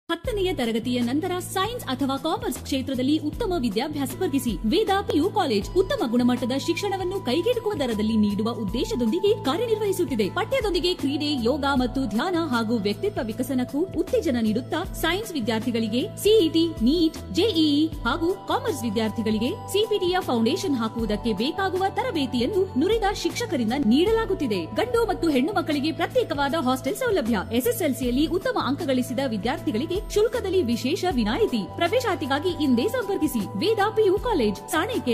ಹತ್ತನೆಯ ತರಗತಿಯ ನಂತರ ಸೈನ್ಸ್ ಅಥವಾ ಕಾಮರ್ಸ್ ಕ್ಷೇತ್ರದಲ್ಲಿ ಉತ್ತಮ ವಿದ್ಯಾಭ್ಯಾಸ ವರ್ಗಿಸಿ ವೇದ ಪಿಯು ಕಾಲೇಜ್ ಉತ್ತಮ ಗುಣಮಟ್ಟದ ಶಿಕ್ಷಣವನ್ನು ಕೈಗೆಟುಕುವ ದರದಲ್ಲಿ ನೀಡುವ ಉದ್ದೇಶದೊಂದಿಗೆ ಕಾರ್ಯನಿರ್ವಹಿಸುತ್ತಿದೆ ಪಠ್ಯದೊಂದಿಗೆ ಕ್ರೀಡೆ ಯೋಗ ಮತ್ತು ಧ್ಯಾನ ಹಾಗೂ ವ್ಯಕ್ತಿತ್ವ ವಿಕಸನಕ್ಕೂ ಉತ್ತೇಜನ ನೀಡುತ್ತಾ ಸೈನ್ಸ್ ವಿದ್ಯಾರ್ಥಿಗಳಿಗೆ ಸಿಇಟಿ ನೀಟ್ ಜೆಇಇ ಹಾಗೂ ಕಾಮರ್ಸ್ ವಿದ್ಯಾರ್ಥಿಗಳಿಗೆ ಸಿಪಿಟಿಯ ಫೌಂಡೇಶನ್ ಹಾಕುವುದಕ್ಕೆ ಬೇಕಾಗುವ ತರಬೇತಿಯನ್ನು ನುರಿತ ಶಿಕ್ಷಕರಿಂದ ನೀಡಲಾಗುತ್ತಿದೆ ಗಂಡು ಮತ್ತು ಹೆಣ್ಣು ಮಕ್ಕಳಿಗೆ ಪ್ರತ್ಯೇಕವಾದ ಹಾಸ್ಟೆಲ್ ಸೌಲಭ್ಯ ಎಸ್ಎಸ್ಎಲ್ಸಿಯಲ್ಲಿ ಉತ್ತಮ ಅಂಕ ಗಳಿಸಿದ ವಿದ್ಯಾರ್ಥಿಗಳಿಗೆ ಶುಲ್ಕದಲ್ಲಿ ವಿಶೇಷ ವಿನಾಯಿತಿ ಪ್ರವೇಶಾತಿಗಾಗಿ ಇಂದೇ ಸಂಪರ್ಕಿಸಿ Veda PU college Sanekere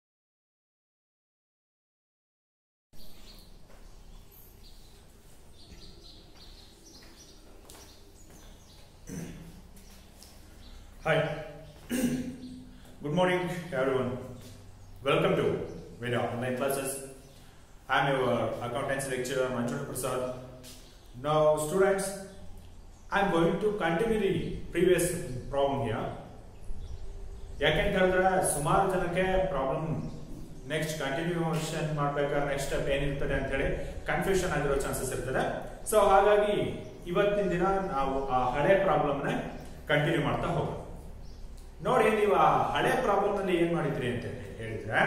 Hi. Good morning, everyone. Welcome to Veda online classes. I am your accountancy lecturer Manchur Prasad. Now, students, I am going to continue the previous problem here. ಯಾಕೆಂತ ಹೇಳಿದ್ರೆ ಸುಮಾರು ಜನಕ್ಕೆ ಪ್ರಾಬ್ಲಮ್ ನೆಕ್ಸ್ಟ್ ಕಂಟಿನ್ಯೂಷನ್ ಮಾಡ್ಬೇಕಾದ್ರೆ next step ಏನಿರ್ತದೆ ಅಂತ ಹೇಳಿ confusion ಆಗಿರೋ chances ಇರ್ತದೆ ಸೊ ಹಾಗಾಗಿ ಇವತ್ತಿನ ದಿನ ನಾವು ಆ ಹಳೆ ಪ್ರಾಬ್ಲಮ್ ನ ಕಂಟಿನ್ಯೂ ಮಾಡ್ತಾ ಹೋಗೋಣ ನೋಡಿ ನೀವು ಆ ಹಳೆ ಪ್ರಾಬ್ಲಮ್ ನಲ್ಲಿ ಏನ್ ಮಾಡಿದ್ರಿ ಅಂತ ಹೇಳಿದ್ರೆ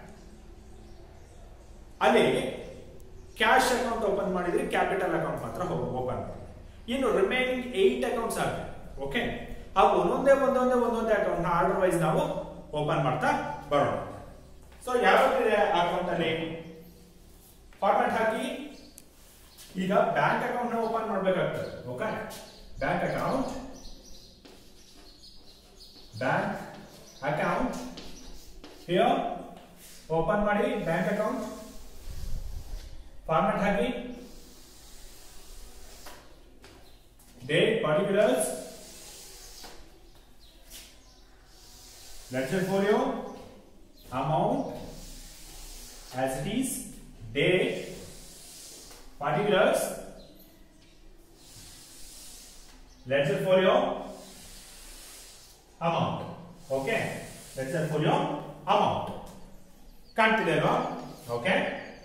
ಅಲ್ಲಿ ಕ್ಯಾಶ್ ಅಕೌಂಟ್ ಓಪನ್ ಮಾಡಿದ್ರಿ ಕ್ಯಾಪಿಟಲ್ ಅಕೌಂಟ್ ಮಾತ್ರ ಓಪನ್ ಮಾಡಿ ಇನ್ನು ರಿಮೈನಿಂಗ್ ಏಟ್ ಅಕೌಂಟ್ಸ್ ಆಗಿದೆ ಓಕೆ ಆ ಒಂದೊಂದೇ ಒಂದೊಂದೇ ಒಂದೊಂದೇ ಅಕೌಂಟ್ ಆರ್ಡರ್ ವೈಸ್ ನಾವು ಓಪನ್ ಮಾಡ್ತಾ ಬರೋಣ ಸೊ ಯಾವ್ದಿದೆ ಅಕೌಂಟ್ ಅಲ್ಲಿ ಫಾರ್ಮ್ಯಾಟ್ ಹಾಕಿ ಈಗ ಬ್ಯಾಂಕ್ ಅಕೌಂಟ್ ನ ಓಪನ್ ಮಾಡ್ಬೇಕಾಗ್ತದೆ okay bank account bank account here open ಮಾಡಿ ಬ್ಯಾಂಕ್ ಅಕೌಂಟ್ ಫಾರ್ಮ್ಯಾಟ್ ಹಾಕಿ date particulars let's for you amount as it is date particulars ledger folio amount okay ledger folio amount ಕಾಣ್ತಿದೆ ಅಲ್ವಾ okay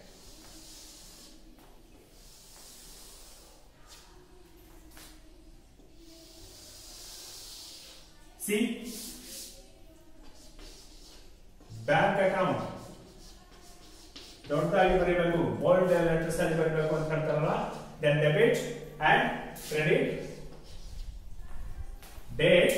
C bank account ದೊಡ್ಡದಾಗಿ ಬರೀಬೇಕು bold letters ಅಲ್ಲಿ ಬರೀಬೇಕು ಅಂತ ಹೇಳ್ತಾರಲ್ಲ then debit and credit date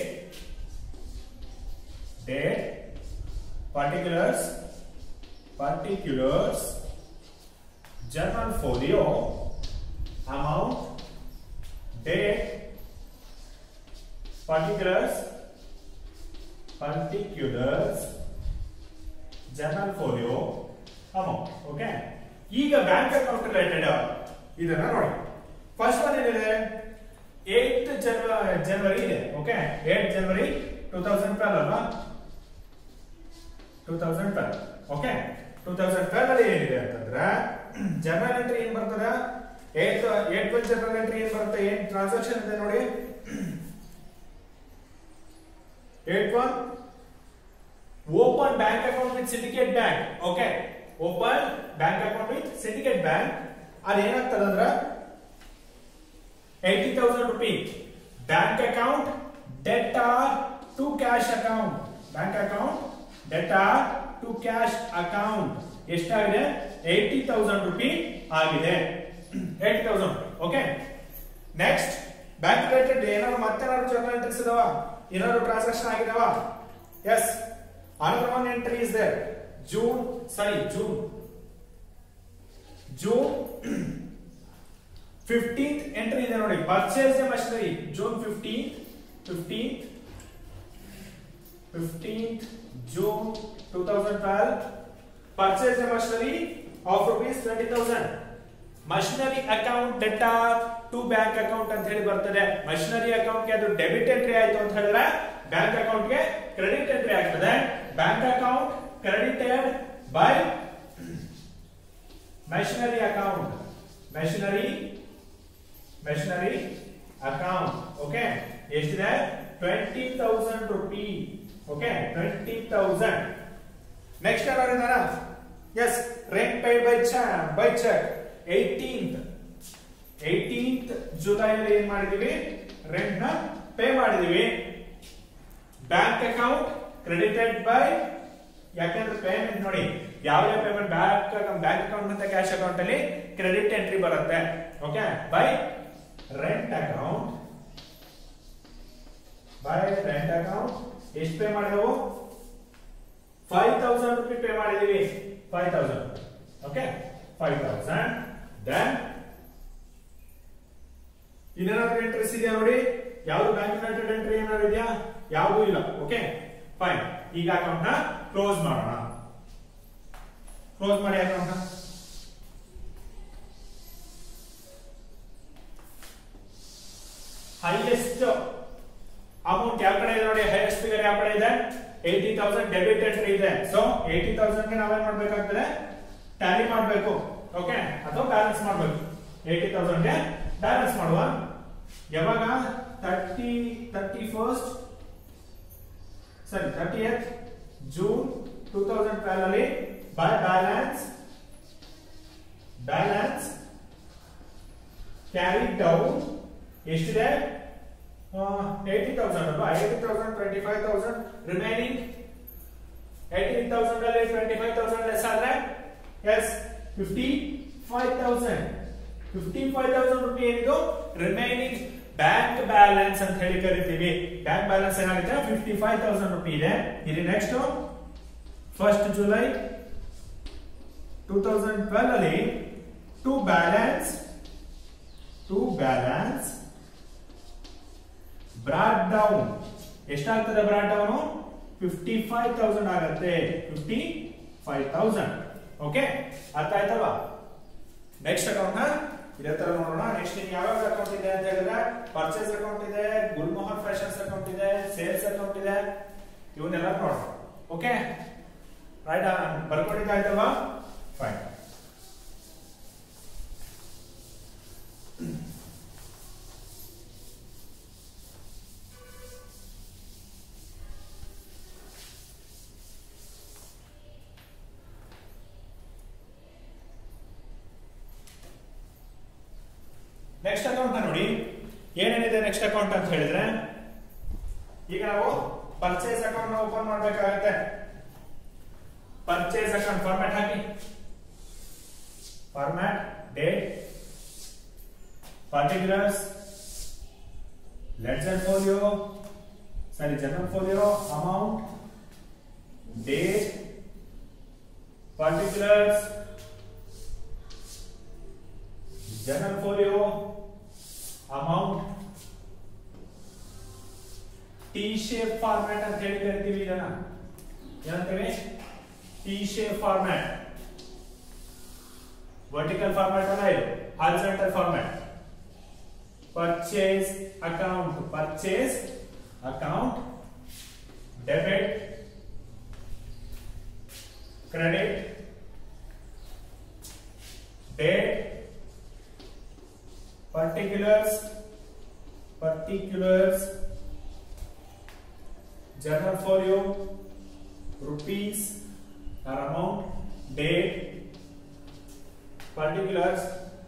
date particulars particulars journal folio amount date particulars particulars journal folio amount okay ಈಗ bank account related ಇದನ್ನ ನೋಡಿ ಫಸ್ಟ್ ಒನ್ ಏನಿದೆ ಏಟ್ ಜನವರಿ ಇದೆ okay eight January two thousand twelve ಅಲ್ವಾ two thousand twelve okay two thousand twelve ಅಲ್ಲಿ ಏನಿದೆ ಅಂತಂದ್ರೆ journal entry ಏನ್ ಬರ್ತದೆ eight eight one journal entry ಏನ್ ಬರುತ್ತೆ ಏನ್ ಟ್ರಾನ್ಸಾಕ್ಷನ್ ಇದೆ ನೋಡಿ eight one open bank account with syndicate bank okay open bank account with syndicate bank ಅದೇನಾಗ್ತದೆ ಅಂದ್ರೆ eighty thousand rupee bank account debt to cash account bank account debt to cash account ಎಷ್ಟಾಗಿದೆ eighty thousand rupee ಆಗಿದೆ eighty thousand okay next bank related ಏನಾದ್ರು ಮತ್ತೇನಾದ್ರು journal entries ಇದಾವ ಏನಾದ್ರು transaction ಆಗಿದಾವ S Another one entry is there. June, sorry, June. June 15th entry ಇದೆ ನೋಡಿ purchase machinery June 15th 15th 15th June 2012 purchase a machinery of rupees 20000 machinery account debtor to bank account ಅಂತ ಹೇಳಿ ಬರ್ತದೆ machinery account ಗೆ ಅದು debit entry ಆಯ್ತು ಅಂತ ಹೇಳಿದ್ರೆ ಬ್ಯಾಂಕ್ ಅಕೌಂಟ್ ಗೆ ಕ್ರೆಡಿಟ್ ಎಂಟ್ರಿ ಆಗ್ತದೆ bank account credited by machinery account machinery machinery account okay ಎಷ್ಟಿದೆ twenty thousand rupee okay twenty thousand next ಯಾರು ಇದಾರ yes rent paid by by cheque eighteenth eighteenth July ಅಲ್ಲಿ ಏನ್ ಮಾಡಿದೀವಿ ರೆಂಟ್ ನ pay ಮಾಡಿದೀವಿ ಬ್ಯಾಂಕ್ ಅಕೌಂಟ್ ಕ್ರೆಡಿಟೆಡ್ ಬೈ ಯಾಕಂದ್ರೆ payment ನೋಡಿ ಯಾವುದೇ ಪೇಮೆಂಟ್ ಬ್ಯಾಂಕ್ ಬ್ಯಾಂಕ್ ಅಕೌಂಟ್ ಮತ್ತೆ ಕ್ಯಾಶ್ ಅಕೌಂಟ್ ಅಲ್ಲಿ ಕ್ರೆಡಿಟ್ ಎಂಟ್ರಿ ಬರುತ್ತೆ okay by rent account by rent account ಎಷ್ಟು ಪೇ ಮಾಡಿದೆವು ಫೈವ್ ತೌಸಂಡ್ ರುಪಿ ಪೇ ಮಾಡಿದೀವಿ five thousand okay five thousand then ಇನ್ನೇನಾದ್ರೂ ಎಂಟ್ರೀಸ್ ಇದೆಯಾ ನೋಡಿ ಯಾವ್ದು ಬ್ಯಾಂಕ್ ರಿಲೇಟೆಡ್ ಎಂಟ್ರಿ ಏನಾದ್ರು ಇದೆಯಾ ಯಾವ್ದು ಇಲ್ಲ ಓಕೆ ಫೈನ್ ಈಗ ಅಕೌಂಟ್ ನ ಕ್ಲೋಸ್ ಮಾಡೋಣ ಕ್ಲೋಸ್ ಮಾಡಿ ಅಕೌಂಟ್ ನ ಹೈಯೆಸ್ಟ್ ಅಮೌಂಟ್ ಯಾವ ಕಡೆ ಇದೆ ನೋಡಿ ಹೈಯೆಸ್ಟ್ ಫಿಗರ್ ಯಾವ ಕಡೆ ಇದೆ ಏಯ್ಟಿ ತೌಸಂಡ್ ಡೆಬಿಟ್ ಎಂಟ್ರಿ ಇದೆ ಸೊ ಏಯ್ಟಿ ತೌಸಂಡ್ ಗೆ ನಾವೇನ್ ಮಾಡ್ಬೇಕಾಗ್ತದೆ ಟ್ಯಾಲಿ ಮಾಡ್ಬೇಕು ಓಕೆ ಅಥವಾ ಬ್ಯಾಲೆನ್ಸ್ ಮಾಡ್ಬೇಕು ಏಯ್ಟಿ ತೌಸಂಡ್ ಗೆ ಬ್ಯಾಲೆನ್ಸ್ ಮಾಡುವ ಯಾವಾಗ ತರ್ಟಿ ತರ್ಟಿ ಫಸ್ಟ್ ಸರಿ thirtieth June two thousand twelve ಅಲ್ಲಿ by balance balance carry down ಎಷ್ಟಿದೆ ಏಯ್ಟಿ ತೌಸಂಡ್ ಅಲ್ವಾ eighty thousand twenty five thousand remaining eighteen thousand ಅಲ್ಲಿ ಟ್ವೆಂಟಿ ಫೈವ್ ತೌಸಂಡ್ ಲೆಸ್ ಆದ್ರೆ yes fifty five thousand fifty five thousand rupee ಏನಿದು remaining bank balance ಅಂತ ಹೇಳಿ ಕರಿತೀವಿ bank balance ಏನಾಗುತ್ತೆ fifty five thousand rupee ಇದೆ ಇಲ್ಲಿ next first July two thousand twelve ಅಲ್ಲಿ to balance to balance brought down ಎಷ್ಟಾಗ್ತದೆ brought down fifty five thousand ಆಗುತ್ತೆ ಫಿಫ್ಟಿ ಫೈವ್ ತೌಸಂಡ್ ಓಕೆ ಅರ್ಥ ಆಯ್ತಲ್ವಾ ನೆಕ್ಸ್ಟ್ ಅಕೌಂಟ್ ನ ಇದೇ ತರ ನೋಡೋಣ ನೆಕ್ಸ್ಟ್ ನಿಮ್ಗೆ ಯಾವ ಅಕೌಂಟ್ ಇದೆ ಅಂತ ಹೇಳಿದ್ರೆ ಪರ್ಚೇಸ್ ಅಕೌಂಟ್ ಇದೆ ಗುಲ್ಮೋಹನ್ ಫ್ಯಾಷನ್ಸ್ ಅಕೌಂಟ್ ಇದೆ ಸೇಲ್ಸ್ ಅಕೌಂಟ್ ಇದೆ ಇವನ್ನೆಲ್ಲ ನೋಡೋಣ ಓಕೆ ರೈಟ್ ಬರ್ಕೊಂಡಿದ್ದಾಯ್ತಲ್ವಾ ಫೈನ್ ನೆಕ್ಸ್ಟ್ ಅಕೌಂಟ್ ನೋಡಿ ಏನೇನಿದೆ ನೆಕ್ಸ್ಟ್ ಅಕೌಂಟ್ ಅಂತ ಹೇಳಿದ್ರೆ ಈಗ ನಾವು ಪರ್ಚೇಸ್ ಅಕೌಂಟ್ ಓಪನ್ ಮಾಡಬೇಕಾಗುತ್ತೆ ಪರ್ಚೇಸ್ ಅಕೌಂಟ್ ಫಾರ್ಮ್ಯಾಟ್ ಹಾಕಿ format date particulars ledger folio sorry general folio amount date particulars general folio amount T shape format ಅಂತ ಹೇಳಿ ಕರಿತೀವಿ ಇದನ್ನ ಏನಂತೇವೆ T shape format vertical format ಅಲ್ಲ ಇದು horizontal format purchase account purchase account debit credit date particulars particulars journal folio rupees or amount date particulars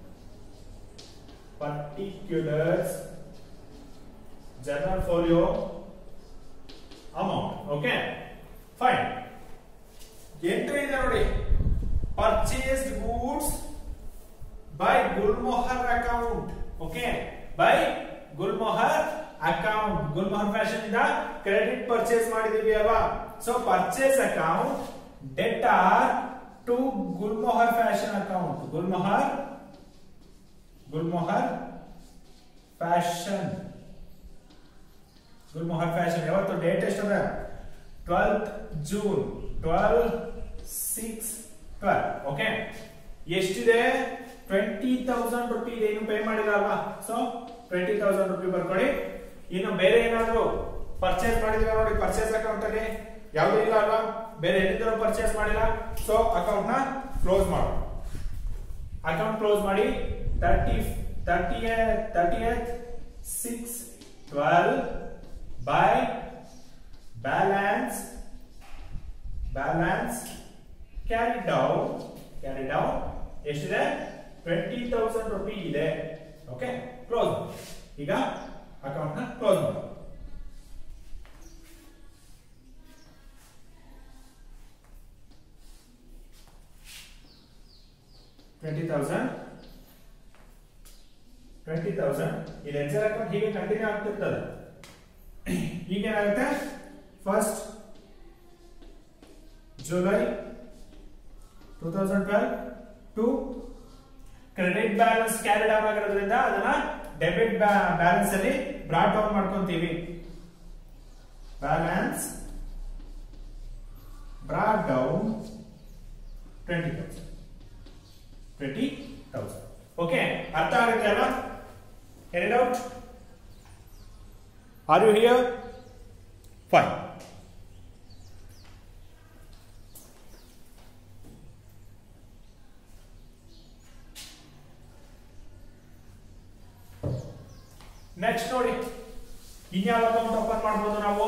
particulars journal folio amount okay fine entry ಇದೆ ನೋಡಿ purchased goods by Gulmohar account. Okay, by Gulmohar account. Gulmohar fashion ಇಂದ credit purchase ಮಾಡಿದೀವಿ ಅಲ್ವಾ so purchase account debtor to Gulmohar fashion account Gulmohar Gulmohar fashion Gulmohar fashion ಯಾವತ್ತು date ಎಷ್ಟದ twelfth June twelve six twelve okay ಎಷ್ಟಿದೆ twenty thousand rupee ಏನು pay ಮಾಡಿಲ್ಲ ಅಲ್ವಾ so twenty thousand rupee ಬರ್ಕೊಳ್ಳಿ ಇನ್ನು ಬೇರೆ ಏನಾದ್ರು ಪರ್ಚೇಸ್ ಮಾಡಿದೀವಿ ನೋಡಿ ಪರ್ಚೇಸ್ ಅಕೌಂಟ್ ಅಲ್ಲಿ ಯಾವ್ದು ಇಲ್ಲ ಅಲ್ವಾ ಬೇರೆ ಎಲ್ಲಿಂದ ಪರ್ಚೇಸ್ ಮಾಡಿಲ್ಲ ಸೊ ಅಕೌಂಟ್ ನ ಕ್ಲೋಸ್ ಮಾಡು ಅಕೌಂಟ್ ಕ್ಲೋಸ್ ಮಾಡಿ thirty thirty thirty six twelve by balance balance carry down carry down ಎಷ್ಟಿದೆ ಟ್ವೆಂಟಿ ತೌಸಂಡ್ ರುಪಿ ಇದೆ ಓಕೆ ಕ್ಲೋಸ್ ಈಗ ಅಕೌಂಟ್ ನ ಕ್ಲೋಸ್ ಮಾಡಿ ಟ್ವೆಂಟಿ ತೌಸಂಡ್ ಟ್ವೆಂಟಿ ತೌಸಂಡ್ ಈ ಲೆಡ್ಜರ್ ಅಕೌಂಟ್ ಹೀಗೆ ಕಂಟಿನ್ಯೂ ಆಗ್ತಿರ್ತದೆ ಈಗ ಏನಾಗುತ್ತೆ first July two thousand twelve to credit balance carry down ಆಗಿರೋದ್ರಿಂದ ಅದನ್ನ ಡೆಬಿಟ್ ಬ್ಯಾಲೆನ್ಸ್ ಅಲ್ಲಿ ಬ್ರಾಟ್ ಡೌನ್ ಮಾಡ್ಕೊಂತೀವಿ balance brought down twenty thousand twenty thousand okay ಅರ್ಥ ಆಗುತ್ತೆ ಅಲ್ವಾ any doubt are you here fine next ನೋಡಿ ಇನ್ಯಾವ ಅಕೌಂಟ್ ಓಪನ್ ಮಾಡ್ಬೋದು ನಾವು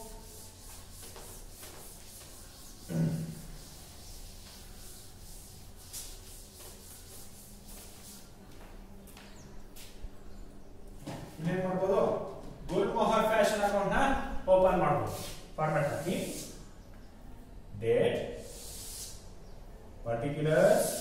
ಇನ್ನೇನ್ ಮಾಡ್ಬೋದು ಗುಲ್ಮೋಹರ್ ಫ್ಯಾಷನ್ ಅಕೌಂಟ್ ನ ಓಪನ್ ಮಾಡ್ಬೋದು ಫಾರ್ಮ್ಯಾಟ್ ಹಾಕಿ date particulars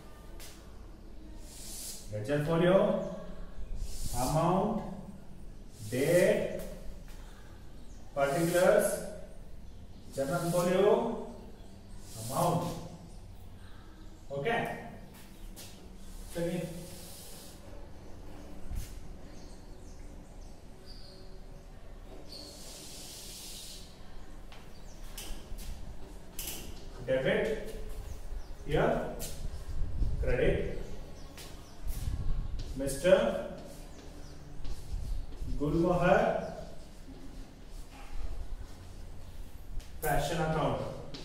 ledger folio amount, date, particulars, journal folio, amount. Okay? Second. Debit, here, credit, Mr. Gulmohar fashion account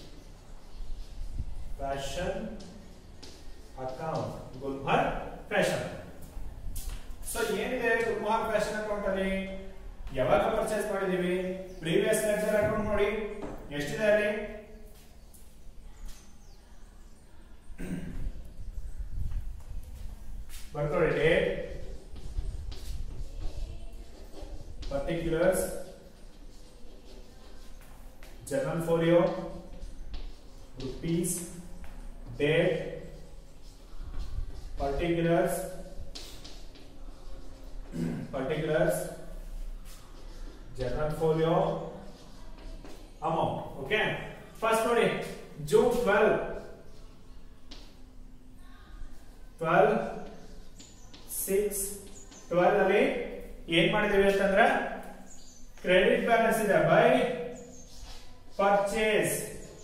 fashion account Gulmohar fashion so ಏನಿದೆ ಗುಲ್ಮೋಹರ್ ಫ್ಯಾಷನ್ ಅಕೌಂಟ್ ಅಲ್ಲಿ ಯಾವಾಗ ಪರ್ಚೇಸ್ ಮಾಡಿದೀವಿ previous ledger account ನೋಡಿ ಎಷ್ಟಿದೆ ಅಲ್ಲಿ ಬರ್ಕೊಳ್ಳಿ date particulars, journal folio, rupees, date, particulars, particulars, journal folio, amount. Okay. First ನೋಡಿ June 12, 12, 6, 12 ಅಲ್ಲಿ ಏನ್ ಮಾಡಿದೀವಿ ಅಂತಂದ್ರೆ ಕ್ರೆಡಿಟ್ ಬ್ಯಾಲೆನ್ಸ್ ಇದೆ ಬೈ ಪರ್ಚೇಸ್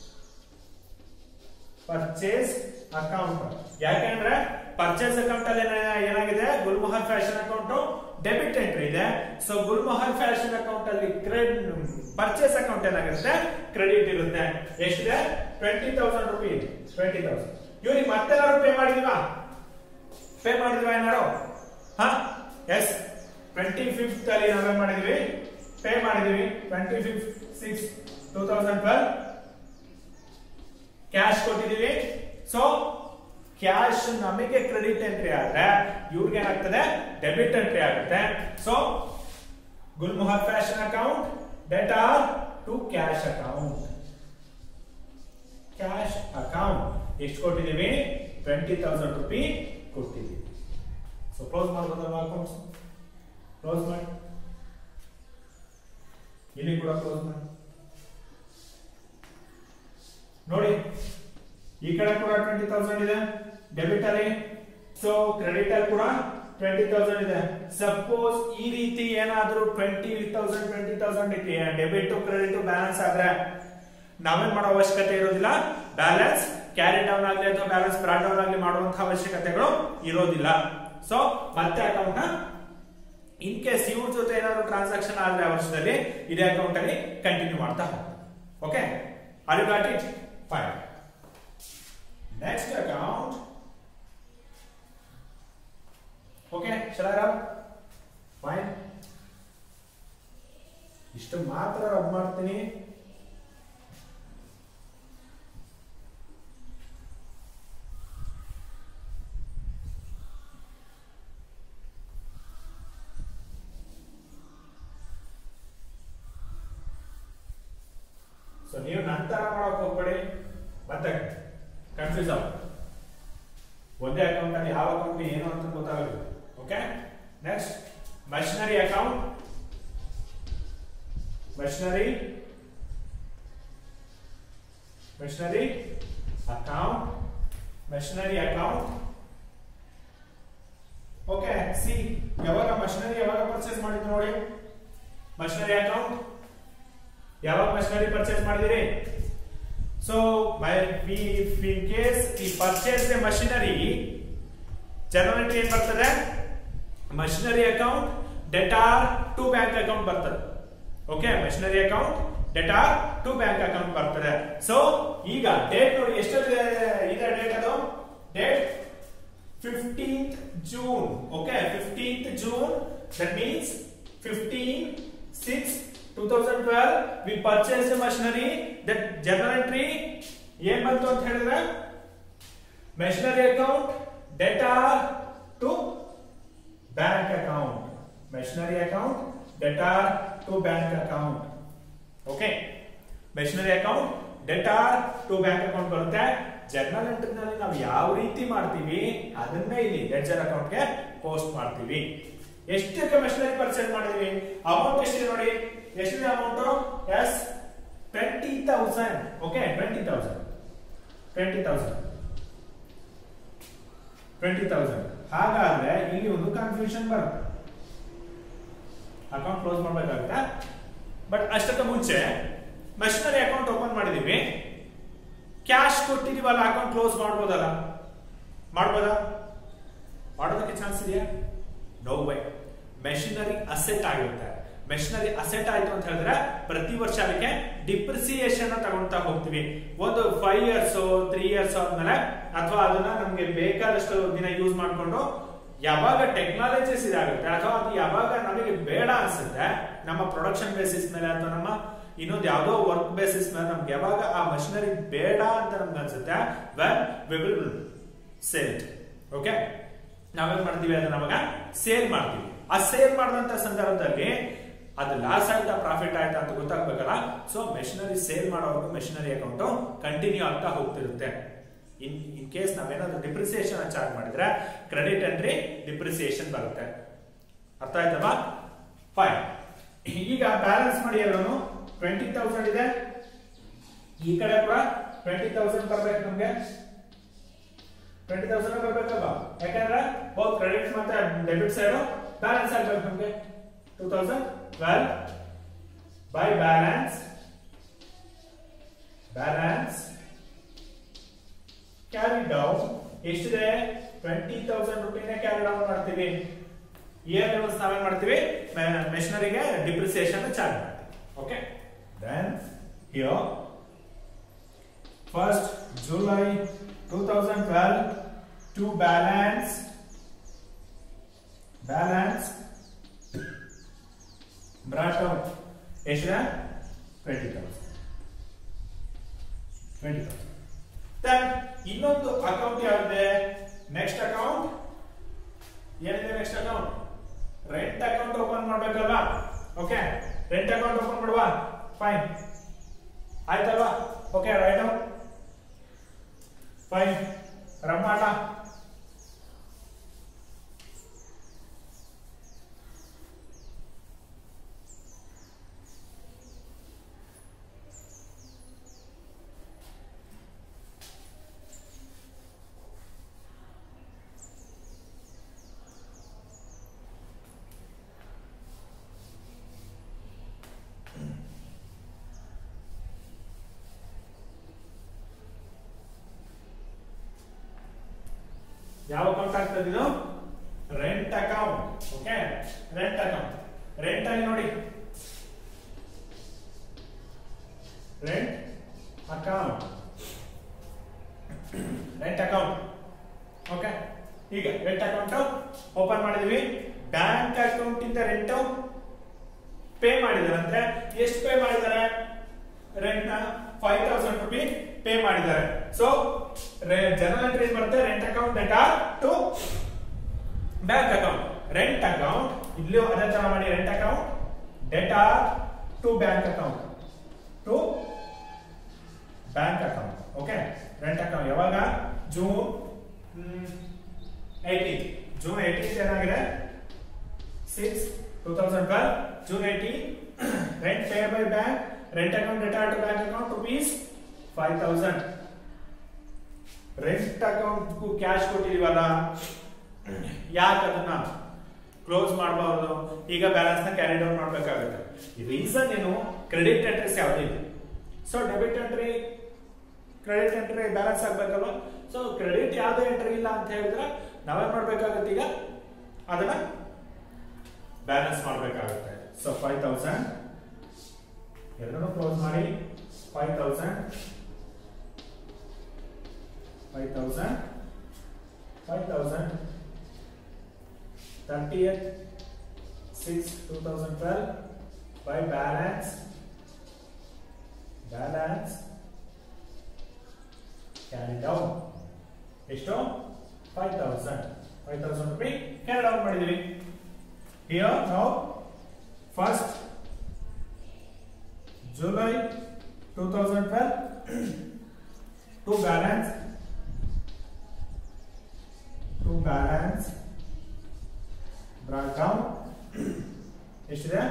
ಪರ್ಚೇಸ್ ಅಕೌಂಟ್ ಯಾಕೆಂದ್ರೆ ಪರ್ಚೇಸ್ ಅಕೌಂಟ್ ಅಲ್ಲಿ ಏನ- ಏನಾಗಿದೆ Gulmohar fashion account debit entry ಇದೆ ಸೊ ಗುಲ್ಮೋಹರ್ ಫ್ಯಾಷನ್ ಅಕೌಂಟ್ ಅಲ್ಲಿ ಪರ್ಚೇಸ್ ಅಕೌಂಟ್ ಏನಾಗಿರುತ್ತೆ ಕ್ರೆಡಿಟ್ ಇರುತ್ತೆ ಎಷ್ಟಿದೆ twenty thousand rupee twenty thousand ಇವ್ರಿಗೆ ಮತ್ತೆಲ್ಲಾರು ಪೇ ಮಾಡಿದೀವಾ ಪೇ ಮಾಡಿದ್ವಾ ಏನಾರು ಹಾ ಎಸ್ ಟ್ವೆಂಟಿ ಫಿಫ್ತ್ ಅಲ್ಲಿ ನಾವೇನ್ ಮಾಡಿದ್ವಿ ಪೇ ಮಾಡಿದೀವಿ twenty fifth six two thousand twelve cash ಕೊಟ್ಟಿದೀವಿ ಸೊ ಕ್ಯಾಶ್ ನಮಗೆ ಕ್ರೆಡಿಟ್ ಎಂಟ್ರಿ ಆದ್ರೆ ಇವ್ರಿಗೆ ಏನಾಗ್ತದೆ ಡೆಬಿಟ್ ಎಂಟ್ರಿ ಆಗುತ್ತೆ so Gulmohar fashion account debtor to cash account cash account ಎಷ್ಟು ಕೊಟ್ಟಿದೀವಿ ಟ್ವೆಂಟಿ ತೌಸಂಡ್ ರುಪಿ ಕೊಟ್ಟಿದ್ದೀವಿ ಸೊ ಕ್ಲೋಸ್ ಮಾಡ್ಬೋದಲ್ವಾ ಅಕೌಂಟ್ಸ್ ಕ್ಲೋಸ್ ಮಾಡಿ ಇಲ್ಲಿ ಕೂಡ ಕ್ಲೋಸ್ ಮಾಡಿ ನೋಡಿ ಈ ಕಡೆ ಕೂಡ ಟ್ವೆಂಟಿ ತೌಸಂಡ್ ಇದೆ ಡೆಬಿಟ್ ಅಲ್ಲಿ ಸೊ ಕ್ರೆಡಿಟ್ ಅಲ್ಲಿ ಕೂಡ ಟ್ವೆಂಟಿ ತೌಸಂಡ್ ಇದೆ ಸಪೋಸ್ ಈ ರೀತಿ ಏನಾದ್ರೂ twenty thousand twenty thousand debit credit balance ಆದ್ರೆ ನಾವೇನ್ ಮಾಡೋ ಅವಶ್ಯಕತೆ ಇರೋದಿಲ್ಲ ಬ್ಯಾಲೆನ್ಸ್ ಕ್ಯಾರಿ ಡೌನ್ ಆಗಲಿ ಅಥವಾ ಬ್ಯಾಲೆನ್ಸ್ ಬ್ರಾಡ್ ಡೌನ್ ಆಗಲಿ ಮಾಡುವಂತಹ ಅವಶ್ಯಕತೆಗಳು ಇರೋದಿಲ್ಲ ಸೊ ಮತ್ತೆ ಅಕೌಂಟ್ ಇನ್ ಕೇಸ್ ಇವ್ರ ಜೊತೆ ಏನಾದ್ರು ಟ್ರಾನ್ಸಾಕ್ಷನ್ ಆದ್ರೆ ಆ ವರ್ಷದಲ್ಲಿ ಇದೇ ಅಕೌಂಟ್ ಅಲ್ಲಿ ಕಂಟಿನ್ಯೂ ಮಾಡ್ತಾ ಹೋಗ್ತಾರೆ okay are you got it fine next account okay ಶರಾರಾಮ್ ಫೈನ್ ಇಷ್ಟು ಮಾತ್ರ ರಬ್ ಮಾಡ್ತೀನಿ ಸೊ ನೀವು ನಂತರ ಮಾಡಕ್ ಹೋಗ್ಬೇಡಿ ಮತ್ತೆ ಕನ್ಫ್ಯೂಸ್ ಆಗ ಒಂದೇ ಅಕೌಂಟ್ ಅಲ್ಲಿ ಯಾವ ಅಕೌಂಟ್ ಏನು ಅಂತ ಗೊತ್ತಾಗುತ್ತೆ okay next machinery account machinery machinery account machinery account okay see ಯಾವಾಗ ಮಷಿನರಿ ಯಾವಾಗ ಪರ್ಚೇಸ್ ಮಾಡಿದ್ರು ನೋಡಿ ಮಷಿನರಿ ಅಕೌಂಟ್ ಯಾವಾಗ ಮಷಿನರಿ ಪರ್ಚೇಸ್ ಮಾಡಿದಿರಿ ಸೊ ಇನ್ ಕೇಸ್ ಈ purchase the machinery journal entry ಏನ್ ಬರ್ತದೆ machinery account debtor to bank account ಬರ್ತದೆ okay machinery account debtor to bank account ಬರ್ತದೆ ಸೊ ಈಗ ಡೇಟ್ ನೋಡಿ ಎಷ್ಟೊತ್ತಿದೆ ಇದೆ ಡೇಟ್ ಅದು date fifteenth June okay fifteenth June that means fifteen six two thousand twelve we purchase machinery that journal entry ಏನ್ ಬಂತು ಅಂತ ಹೇಳಿದ್ರೆ machinery account debtor to bank account machinery account debtor to bank account okay machinery account debtor to bank account ಬರುತ್ತೆ journal entry ನಲ್ಲಿ ನಾವು ಯಾವ ರೀತಿ ಮಾಡ್ತೀವಿ ಅದನ್ನೇ ಇಲ್ಲಿ ಲೆಡ್ಜರ್ ಅಕೌಂಟ್ ಗೆ ಪೋಸ್ಟ್ ಮಾಡ್ತೀವಿ ಎಷ್ಟಕ್ಕೆ ಮೆಷಿನರಿ ಪರ್ಚೇಸ್ ಮಾಡಿದ್ವಿ ಅಮೌಂಟ್ ಎಷ್ಟಿದೆ ನೋಡಿ ಎಷ್ಟಿದೆ amount yes twenty thousand okay twenty thousand twenty thousand twenty thousand ಹಾಗಾದ್ರೆ ಇಲ್ಲಿ ಒಂದು ಕನ್ಫ್ಯೂಷನ್ ಬರುತ್ತೆ ಅಕೌಂಟ್ ಕ್ಲೋಸ್ ಮಾಡ್ಬೇಕಾಗುತ್ತೆ ಬಟ್ ಅಷ್ಟಕ್ಕೆ ಮುಂಚೆ ಮಷಿನರಿ ಅಕೌಂಟ್ ಓಪನ್ ಮಾಡಿದೀವಿ ಕ್ಯಾಶ್ ಕೊಟ್ಟಿದೀವಲ್ಲ ಅಕೌಂಟ್ ಕ್ಲೋಸ್ ಮಾಡ್ಬೋದಲ್ಲ ಮಾಡ್ಬೋದಾ ಮಾಡೋದಕ್ಕೆ ಚಾನ್ಸ್ ಇದೆಯಾ ನೋ ವೈ ಮೆಷಿನರಿ ಅಸೆಟ್ ಆಗಿರುತ್ತೆ ಮೆಷಿನರಿ ಅಸೆಟ್ ಆಯ್ತು ಅಂತ ಹೇಳಿದ್ರೆ ಪ್ರತಿ ವರ್ಷ ಅದಕ್ಕೆ ಡಿಪ್ರಿಸಿಯೇಷನ್ ತಗೊಳ್ತಾ ಹೋಗ್ತೀವಿ ಒಂದು ಫೈವ್ ಇಯರ್ಸ್ ತ್ರೀ ಇಯರ್ಸ್ ಆದ್ಮೇಲೆ ಅಥವಾ ಅದನ್ನ ನಮ್ಗೆ ಬೇಕಾದಷ್ಟು ದಿನ ಯೂಸ್ ಮಾಡ್ಕೊಂಡು ಯಾವಾಗ ಟೆಕ್ನಾಲಜೀಸ್ ಇದಾಗುತ್ತೆ ಅಥವಾ ಅದು ಯಾವಾಗ ನಮಗೆ ಬೇಡ ಅನ್ಸುತ್ತೆ ನಮ್ಮ ಪ್ರೊಡಕ್ಷನ್ ಬೇಸಿಸ್ ಮೇಲೆ ಅಥವಾ ನಮ್ಮ ಇನ್ನೊಂದು ಯಾವ್ದೋ ವರ್ಕ್ ಬೇಸಿಸ್ ಮೇಲೆ ನಮ್ಗೆ ಯಾವಾಗ ಆ ಮಷಿನರಿ ಬೇಡ ಅಂತ ನಮ್ಗೆ ಅನ್ಸುತ್ತೆ when we will sale okay ನಾವೇನ್ ಮಾಡ್ತೀವಿ ಅದನ್ನ ಅವಾಗ ಸೇಲ್ ಮಾಡ್ತೀವಿ ಆ ಸೇಲ್ ಮಾಡಿದಂತ ಸಂದರ್ಭದಲ್ಲಿ ಅದು ಲಾಸ್ ಆಯ್ತಾ ಪ್ರಾಫಿಟ್ ಆಯ್ತಾ ಅಂತ ಗೊತ್ತಾಗ್ಬೇಕಲ್ಲ ಸೊ ಮೆಷಿನರಿ ಸೇಲ್ ಮಾಡೋವರೆಗೂ ಮೆಷಿನರಿ ಅಕೌಂಟ್ ಕಂಟಿನ್ಯೂ ಆಗ್ತಾ ಹೋಗ್ತಿರುತ್ತೆ ಇನ್ ಇನ್ ಕೇಸ್ ನಾವೇನಾದ್ರೂ ಡಿಪ್ರಿಸಿಯೇಷನ್ ಚಾರ್ಜ್ ಮಾಡಿದ್ರೆ ಕ್ರೆಡಿಟ್ ಎಂಟ್ರಿ ಡಿಪ್ರಿಸಿಯೇಷನ್ ಬರುತ್ತೆ ಅರ್ಥ ಆಯ್ತಲ್ವಾ ಫೈನ್ ಈಗ ಬ್ಯಾಲೆನ್ಸ್ ಮಾಡಿ ಎಲ್ಲರೂ ಟ್ವೆಂಟಿ ತೌಸಂಡ್ ಇದೆ ಈ ಕಡೆ ಕೂಡ ಟ್ವೆಂಟಿ ತೌಸಂಡ್ ಬರ್ಬೇಕು ನಮ್ಗೆ ಟ್ವೆಂಟಿ ತೌಸಂಡ್ ಬರ್ಬೇಕಲ್ವಾ ಯಾಕಂದ್ರೆ ಬೋತ್ ಕ್ರೆಡಿಟ್ ಮತ್ತೆ ಡೆಬಿಟ್ ಸೈಡ್ ಬ್ಯಾಲೆನ್ಸ್ ಆಗ್ಬೇಕು ನಮ್ಗೆ two thousand twelve by balance balance carry down ಎಷ್ಟಿದೆ ಟ್ವೆಂಟಿ ತೌಸಂಡ್ ರುಪೀನೇ ಕ್ಯಾರಿ ಡೌನ್ ಮಾಡ್ತೀವಿ ಇಯರ್ ಲೆವೆಲ್ಸ್ ನಾವೇನ್ ಮಾಡ್ತೀವಿ ಮೆಷಿನರಿಗೆ ಡಿಪ್ರಿಸಿಯೇಷನ್ ಚಾರ್ಜ್ ಮಾಡ್ತೀವಿ okay then here first July 2012 to balance balance brought out ಎಷ್ಟಿದೆ twenty thousand twenty thousand then ಇನ್ನೊಂದು account ಯಾವಿದೆ ನೆಕ್ಸ್ಟ್ ಅಕೌಂಟ್ ಏನಿದೆ next account rent account open ಮಾಡ್ಬೇಕಲ್ವಾ ಓಕೆ ರೆಂಟ್ ಅಕೌಂಟ್ ಓಪನ್ ಮಾಡುವ ಫೈನ್ ಆಯ್ತಲ್ವಾ ಓಕೆ ರೈಟ್ ಫೈನ್ ರಮ್ಮಾಟ ಯಾವ account ಆಗ್ತದೆ ಇದು rent account okay rent account rent ಅಲ್ಲಿ ನೋಡಿ rent account rent account okay ಈಗ ರೆಂಟ್ ಅಕೌಂಟ್ ಓಪನ್ ಮಾಡಿದ್ವಿ ಬ್ಯಾಂಕ್ ಅಕೌಂಟ್ ಇಂದ ರೆಂಟ್ ಪೇ ಮಾಡಿದ್ದಾರೆ ಅಂದ್ರೆ ಎಷ್ಟು ಪೇ ಮಾಡಿದ್ದಾರೆ ರೆಂಟ್ ನ ಫೈವ್ ತೌಸಂಡ್ ರುಪಿ ಪೇ ಮಾಡಿದ್ದಾರೆ ಸೊ ಜನರಲ್ ಎಂಟ್ರಿ ಬರುತ್ತೆ rent account debtor to bank account rent account ಇಲ್ಲೂ ಅದೇ ತರ ಮಾಡಿ rent account debtor to bank account to bank account okay rent account ಯಾವಾಗ ಜೂನ್ ಏಯ್ಟೀನ್ ಜೂನ್ ಏಯ್ಟೀನ್ ಏನಾಗಿದೆ six two thousand twelve June eighteen rent pay by bank rent account debtor to bank account rupees five thousand rent account cash ಕೊಟ್ಟಿದೀವಲ್ಲ ಯಾಕೆ ಅದನ್ನ close ಮಾಡಬಾರ್ದು ಈಗ balance ನ carry down ಮಾಡಬೇಕಾಗುತ್ತೆ reason ಏನು credit entries ಯಾವುದೇ ಇದೆ so debit entry credit entry balance ಆಗ್ಬೇಕಲ್ವ ಸೊ ಕ್ರೆಡಿಟ್ ಯಾವುದೇ ಎಂಟ್ರಿ ಇಲ್ಲ ಅಂತ ಹೇಳಿದ್ರೆ ನಾವೇನ್ ಮಾಡ್ಬೇಕಾಗುತ್ತೆ ಈಗ ಅದನ್ನ ಬ್ಯಾಲೆನ್ಸ್ ಮಾಡಬೇಕಾಗುತ್ತೆ ಸೊ ಫೈವ್ ತೌಸಂಡ್ ಎರಡನ್ನೂ ಕ್ಲೋಸ್ ಮಾಡಿ five thousand five thousand five thousand thirtieth six two thousand twelve by balance balance carry down ಎಷ್ಟು five thousand five thousand rupee carry down ಮಾಡಿದೀವಿ ಹಿಯರ್ ನಾವು first July two thousand twelve to balance to balance brought down ಎಷ್ಟಿದೆ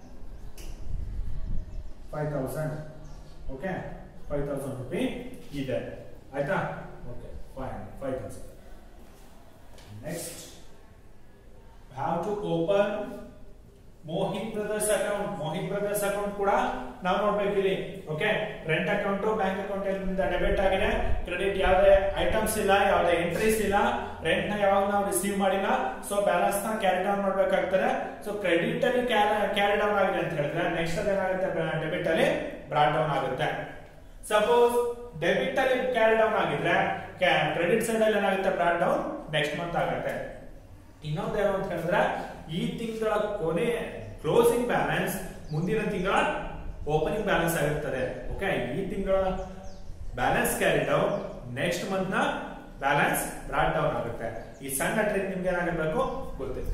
five thousand okay five thousand rupee ಇದೆ ಆಯ್ತಾ okay fine five thousand next have to open Mohit brothers account Mohit brothers account ಕೂಡ ನಾವು ನೋಡ್ಬೇಕು ಇಲ್ಲಿ okay rent account bank account ಇಂದ debit ಆಗಿದೆ credit ಯಾವುದೇ ಐಟಮ್ಸ್ ಇಲ್ಲ ಯಾವುದೇ ಎಂಟ್ರೀಸ್ ಇಲ್ಲ ರೆಂಟ್ ನ ಯಾವಾಗ ನಾವು ರಿಸೀವ್ ಮಾಡಿಲ್ಲ ಸೊ ಬ್ಯಾಲೆನ್ಸ್ ನ ಕ್ಯಾರಿ ಡೌನ್ ಮಾಡ್ಬೇಕಾಗ್ತದೆ ಸೊ ಕ್ರೆಡಿಟ್ ಅಲ್ಲಿ ಕ್ಯಾರಿ ಡೌನ್ ಆಗಿದೆ ಅಂತ ಹೇಳಿದ್ರೆ ನೆಕ್ಸ್ಟ್ ಅದೇನಾಗುತ್ತೆ ಡೆಬಿಟ್ ಅಲ್ಲಿ ಬ್ರಾಟ್ ಡೌನ್ ಆಗುತ್ತೆ ಸಪೋಸ್ ಡೆಬಿಟ್ ಅಲ್ಲಿ ಕ್ಯಾರಿ ಡೌನ್ ಆಗಿದ್ರೆ ಕ್ರೆಡಿಟ್ ಸೈಡ್ ಅಲ್ಲಿ ಏನಾಗುತ್ತೆ ಬ್ರಾಟ್ ಡೌನ್ ನೆಕ್ಸ್ಟ್ ಮಂತ್ ಆಗುತ್ತೆ ಇನ್ನೊಂದು ಏನು ಅಂತ ಹೇಳಿದ್ರೆ ಈ ತಿಂಗಳ ಕೊನೆ ಕ್ಲೋಸಿಂಗ್ ಬ್ಯಾಲೆನ್ಸ್ ಮುಂದಿನ ತಿಂಗಳ ಓಪನಿಂಗ್ ಬ್ಯಾಲೆನ್ಸ್ ಆಗಿರ್ತದೆ ಓಕೆ ಈ ತಿಂಗಳ balance carry down next month ನ ಬ್ಯಾಲೆನ್ಸ್ ಬ್ರಾಟ್ ಡೌನ್ ಆಗುತ್ತೆ ಈ ಸಣ್ಣ ಟ್ರಿಕ್ ನಿಮ್ಗೆ ಏನಾಗಿರ್ಬೇಕು ಗೊತ್ತಿದೆ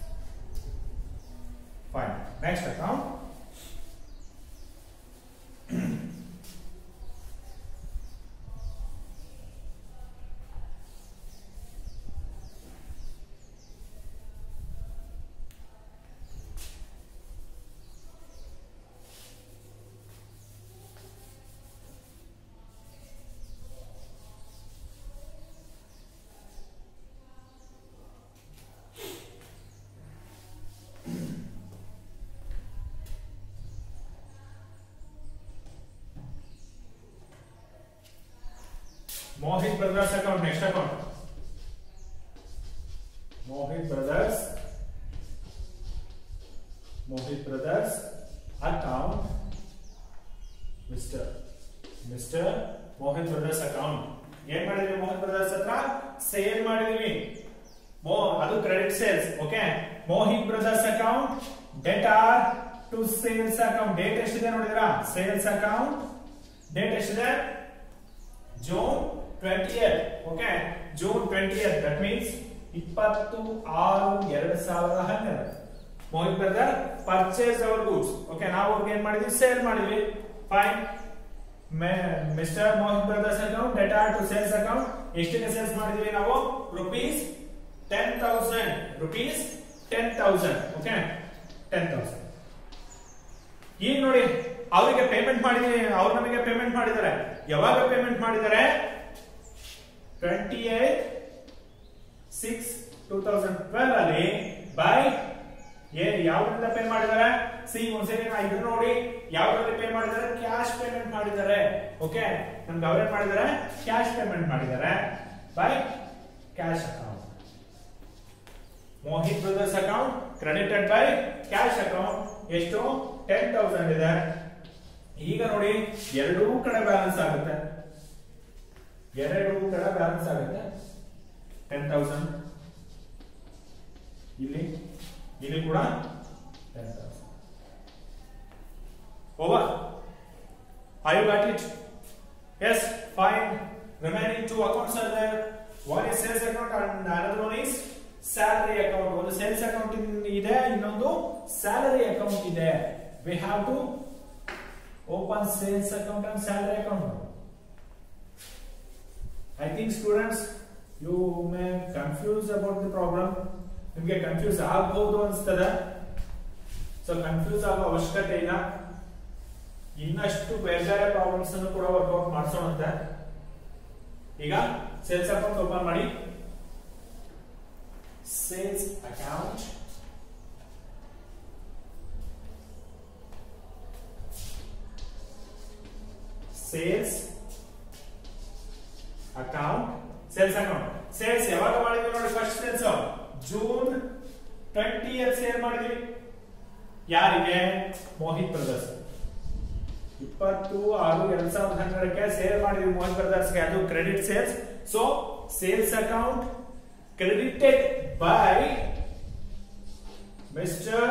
fine next account Mohit Brothers account, next account. Mohit Brothers. Mohit Brothers account. Mr. Mr. Mohit Brothers account. ಏನ್ ಮಾಡಿದ್ವಿ ಮೋಹಿತ್ ಬ್ರದರ್ಸ್ ಹತ್ರ ಸೇಲ್ ಮಾಡಿದೀವಿ ಮೋ ಅದು credit sales okay Mohit brothers account debtor to sales account date ಎಷ್ಟಿದೆ ನೋಡಿದ್ರಾ sales account date ಎಷ್ಟಿದೆ June twenty okay June twenty that means ಇಪ್ಪತ್ತು ಆರು ಎರಡ್ ಸಾವಿರದ ಹನ್ನೆರಡು Mohit brother purchase our goods okay ನಾವು ಅವ್ರಿಗೆ ಏನ್ ಮಾಡಿದ್ವಿ ಸೇಲ್ ಮಾಡಿದ್ವಿ fine mister Mohit brothers account debtor to sales account ಎಷ್ಟಿಗೆ ಸೇಲ್ಸ್ ಮಾಡಿದ್ವಿ ನಾವು rupees ten thousand rupees ten thousand okay ten thousand ಈಗ ನೋಡಿ ಅವರಿಗೆ ಪೇಮೆಂಟ್ ಮಾಡಿದೀವಿ ಅವ್ರು ನಮಗೆ ಪೇಮೆಂಟ್ ಮಾಡಿದ್ದಾರೆ ಯಾವಾಗ ಪೇಮೆಂಟ್ ಮಾಡಿದ್ದಾರೆ twenty eight six two thousand twelve ಅಲ್ಲಿ ಬೈ ಏ ಯಾವ್ದ್ರಿಂದ ಪೇ ಮಾಡಿದ್ದಾರೆ ಸಿ ಒಂದ್ಸರಿ ನಾ ಇದು ನೋಡಿ ಯಾವ್ದ್ರಲ್ಲಿ ಪೇ ಮಾಡಿದ್ದಾರೆ ಕ್ಯಾಶ್ ಪೇಮೆಂಟ್ ಮಾಡಿದ್ದಾರೆ ಓಕೆ ನಮ್ಗೆ ಅವ್ರೇನ್ ಮಾಡಿದ್ದಾರೆ ಕ್ಯಾಶ್ ಪೇಮೆಂಟ್ ಮಾಡಿದ್ದಾರೆ by cash account Mohit brothers account credited by cash account ಎಷ್ಟು ಟೆನ್ ತೌಸಂಡ್ ಇದೆ ಈಗ ನೋಡಿ ಎರಡೂ ಕಡೆ ಬ್ಯಾಲೆನ್ಸ್ ಆಗುತ್ತೆ ಎರಡೂ ಕಡೆ ಬ್ಯಾಲೆನ್ಸ್ ಆಗುತ್ತೆ ಟೆನ್ ತೌಸಂಡ್ ಇಲ್ಲಿ ಇಲ್ಲಿ ಕೂಡ ten thousand over I you got it yes fine remaining two accounts are there one is sales account and another one is salary account ಒಂದು ಸೇಲ್ಸ್ ಅಕೌಂಟ್ ಇದೆ ಇನ್ನೊಂದು ಸ್ಯಾಲರಿ ಅಕೌಂಟ್ ಇದೆ we have to open sales account and salary account I think students you may confuse about the problem ನಿಮ್ಗೆ confuse ಆಗಬಹುದು ಅನ್ಸ್ತದ so confuse ಆಗೋ ಅವಶ್ಯಕತೆ ಇಲ್ಲ ಇನ್ನಷ್ಟು ಬೇರೆ ಬೇರೆ ಪ್ರಾಬ್ಲಮ್ಸ್ ಅನ್ನು ಕೂಡ ವರ್ಕೌಟ್ ಮಾಡಿಸೋಣಂತೆ ಈಗ ಸೇಲ್ಸ್ ಅಕೌಂಟ್ ಓಪನ್ ಮಾಡಿ sales account sales account sales account sales ಯಾವಾಗ ಮಾಡಿದ್ವಿ ನೋಡಿ first sales June twenty sale ಮಾಡಿದ್ವಿ ಯಾರಿಗೆ ಮೋಹಿತ್ ಬ್ರದರ್ಸ್ ಇಪ್ಪತ್ತು ಆರು ಎರಡ್ ಸಾವಿರದ ಹನ್ನೆರಡಕ್ಕೆ ಸೇಲ್ ಮಾಡಿದ್ವಿ ಮೋಹಿತ್ ಬ್ರದರ್ಸ್ಗೆ ಅದು credit sales so sales account credited by mister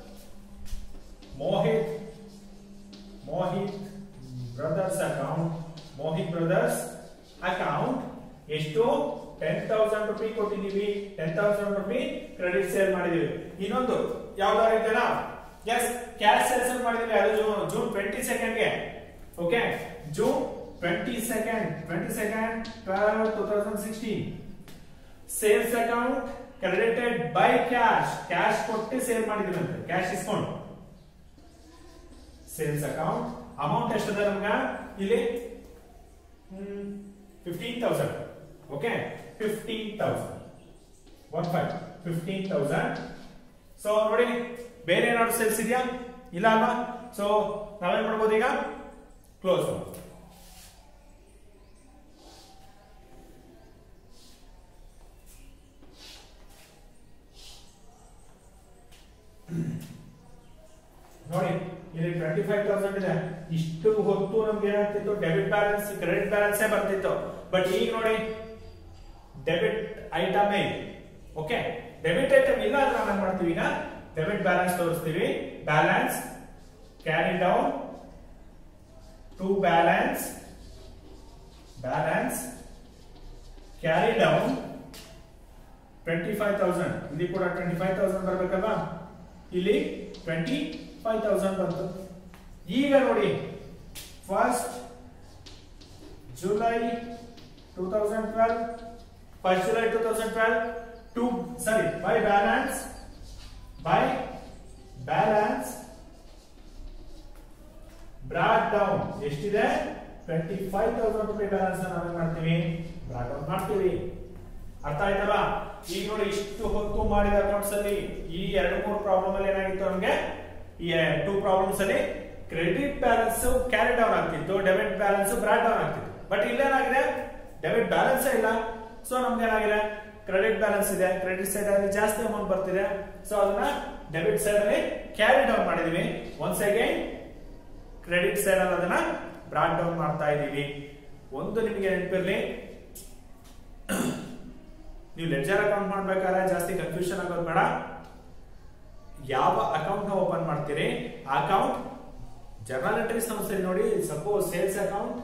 Mohit Mohit brothers account Mohit brothers account ಎಷ್ಟು ಟೆನ್ ತೌಸಂಡ್ ರುಪಿ ಕೊಟ್ಟಿದೀವಿ ten thousand rupee credit sale ಮಾಡಿದೀವಿ ಇನ್ನೊಂದು ಯಾವ್ದಾರು ಇದೆಯಾ ಎಸ್ ಕ್ಯಾಶ್ ಸೇಲ್ಸ್ ಮಾಡಿದೀವಿ ಅದು ಜೂನ್ ಜೂನ್ ಟ್ವೆಂಟಿ ಸೆಕೆಂಡ್ಗೆ okay June twenty second twenty second twelve two thousand sixteen sales account credited by cash cash ಕೊಟ್ಟು ಸೇಲ್ ಮಾಡಿದೀವಿ ಅಂತ ಕ್ಯಾಶ್ ಇಸ್ಕೊಂಡು ಸೇಲ್ಸ್ ಅಕೌಂಟ್ ಅಮೌಂಟ್ ಎಷ್ಟದ ನಮ್ಗ ಇಲ್ಲಿ fifteen thousand okay fifteen thousand one five fifteen thousand so ನೋಡಿ ಬೇರೆ ಏನಾದ್ರು ಸೇಲ್ಸ್ ಇದೆಯಾ ಇಲ್ಲ ಅಲ್ವಾ ಸೊ ನಾವೇನ್ ಮಾಡ್ಬೋದು ಈಗ ಕ್ಲೋಸ್ ನೋಡಿ ಇಲ್ಲಿ ಟ್ವೆಂಟಿ ಫೈವ್ ತೌಸಂಡ್ ಇದೆ ಇಷ್ಟು ಹೊತ್ತು ನಮ್ಗೆ ಏನಾಗ್ತಿತ್ತು ಡೆಬಿಟ್ ಬ್ಯಾಲೆನ್ಸ್ ಕ್ರೆಡಿಟ್ ಬ್ಯಾಲೆನ್ಸ್ ಬರ್ತಿತ್ತು ಬಟ್ ಈಗ ನೋಡಿ debit item okay debit item ಇಲ್ಲ ಅಂದ್ರೆ ನಾವೇನ್ ಮಾಡ್ತೀವಿ ಈಗ ಡೆಬಿಟ್ ಬ್ಯಾಲೆನ್ಸ್ ತೋರಿಸ್ತೀವಿ balance carry down to balance balance carry down twenty five thousand ಇಲ್ಲಿ ಕೂಡ ಟ್ವೆಂಟಿ ಫೈವ್ ತೌಸಂಡ್ ಬರ್ಬೇಕಲ್ವಾ ಇಲ್ಲಿ ಟ್ವೆಂಟಿ ಫೈವ್ ತೌಸಂಡ್ ಬಂತು ಈಗ ನೋಡಿ first July two thousand twelve first July two thousand twelve to sorry by balance by balance brought down ಎಷ್ಟಿದೆ twenty five thousand rupee balance ನಾವೇನ್ ಮಾಡ್ತೀವಿ brought down ಮಾಡ್ತೀವಿ ಅರ್ಥ ಆಯ್ತಲ್ಲ ಈಗ ನೋಡಿ ಇಷ್ಟು ಹೊತ್ತು ಮಾಡಿದ ಅಕೌಂಟ್ಸ್ ಅಲ್ಲಿ ಈ ಎರಡು ಮೂರು ಪ್ರಾಬ್ಲಮ್ ಅಲ್ಲಿ ಏನಾಗಿತ್ತು ನಮ್ಗೆ ಈ ಟೂ ಪ್ರಾಬ್ಲಮ್ಸ್ ಅಲ್ಲಿ ಕ್ರೆಡಿಟ್ ಬ್ಯಾಲೆನ್ಸ್ ಕ್ಯಾರಿ ಡೌನ್ ಆಗ್ತಿತ್ತು ಡೆಬಿಟ್ ಬ್ಯಾಲೆನ್ಸ್ ಬ್ರಾಡ್ ಡೌನ್ ಆಗ್ತಿತ್ತು ಬಟ್ ಇಲ್ಲೇನಾಗಿದೆ ಡೆಬಿಟ್ ಬ್ಯಾಲೆನ್ಸ್ ಇಲ್ಲ ಸೊ ನಮ್ಗೆ ಏನಾಗಿದೆ ಕ್ರೆಡಿಟ್ ಬ್ಯಾಲೆನ್ಸ್ ಇದೆ ಕ್ರೆಡಿಟ್ ಸೈಡ್ ಅಲ್ಲಿ ಜಾಸ್ತಿ ಅಮೌಂಟ್ ಬರ್ತಿದೆ ಸೊ ಅದನ್ನ ಡೆಬಿಟ್ ಸೈಡ್ ಅಲ್ಲಿ ಕ್ಯಾರಿ ಡೌನ್ ಮಾಡಿದೀವಿ ಒನ್ಸ್ ಅಗೈನ್ ಕ್ರೆಡಿಟ್ ಸೈಡ್ ಅಲ್ಲಿ ಅದನ್ನ ಬ್ರಾಡ್ ಡೌನ್ ಮಾಡ್ತಾ ಇದೀವಿ ಒಂದು ನಿಮಗೆ ನೆನಪಿರ್ಲಿ ನೀವು ಲೆಡ್ಜರ್ ಅಕೌಂಟ್ ಮಾಡ್ಬೇಕಾದ್ರೆ ಜಾಸ್ತಿ ಕನ್ಫ್ಯೂಷನ್ ಆಗೋದು ಬೇಡ ಯಾವ ಅಕೌಂಟ್ ನ ಓಪನ್ ಮಾಡ್ತೀರಿ ಆ ಅಕೌಂಟ್ ಜರ್ನಲ್ ಎಂಟ್ರಿ ಸಂಸ್ಥೆ ನೋಡಿ suppose sales account